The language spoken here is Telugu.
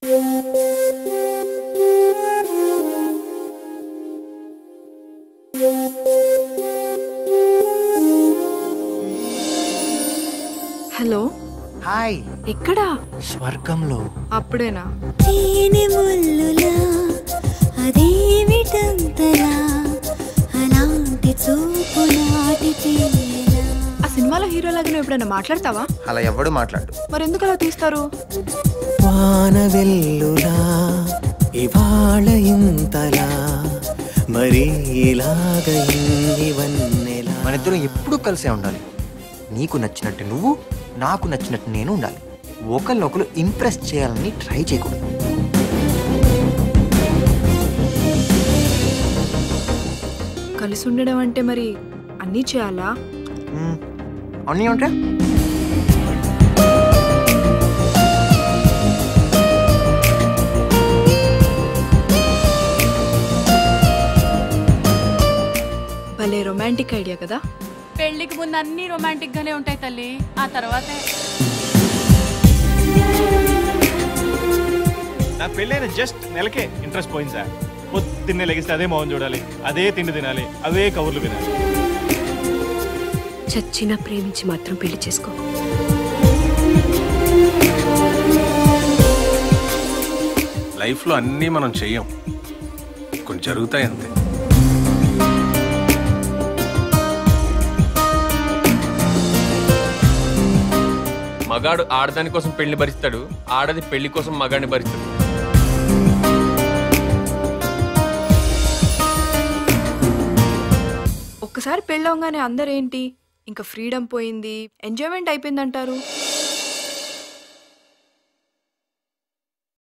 హలో హాయ్ ఎక్కడా స్వర్గంలో అప్పుడేనా తేనె ముల్లులా అదేమిటంతలా అలాంటి చూపు నాటి తీయలా ఆ సినిమాలో హీరోలాగా నువ్వు ఎప్పుడైనా మాట్లాడతావా అలా ఎవడు మాట్లాడు మరి ఎందుకు అలా తీస్తారు వాన వెల్లులా ఇవాళ ఇంతలా మరి ఇలాగ ఇవన్నెలా మన ఇద్దరం ఎప్పుడూ కలిసే ఉండాలి నీకు నచ్చినట్టు నువ్వు నాకు నచ్చినట్టు నేను ఉండాలి ఒకరినొకరు ఇంప్రెస్ చేయాలని ట్రై చేయకూడదు కలిసి ఉండడం అంటే మరి అన్నీ చేయాలా మ్మ్. అన్నీ ఉంటే భలే రొమాంటిక్ ఐడియా కదా పెళ్లికి ముందు అన్ని రొమాంటిక్ గానే ఉంటాయి తల్లి ఆ తర్వాతే నా పెళ్ళైన జస్ట్ నెలకే ఇంట్రెస్ట్ పోయింది సార్ పొద్దున్నే లెగిస్తే అదే మౌన్ చూడాలి అదే తిండి తినాలి అవే కబుర్లు వినాలి చచ్చినా ప్రేమించి మాత్రం పెళ్లి చేసుకో లైఫ్లో అన్నీ మనం చెయ్యం కొన్ని జరుగుతాయి అంతే మగాడు ఆడదాని కోసం పెళ్లి భరిస్తాడు ఆడది పెళ్లి కోసం మగాడిని భరిస్తాడు ఒక్కసారి పెళ్ళవగానే అందరేంటి ఇంకా ఫ్రీడమ్ పోయింది ఎంజాయ్మెంట్ అయిపోయింది అంటారు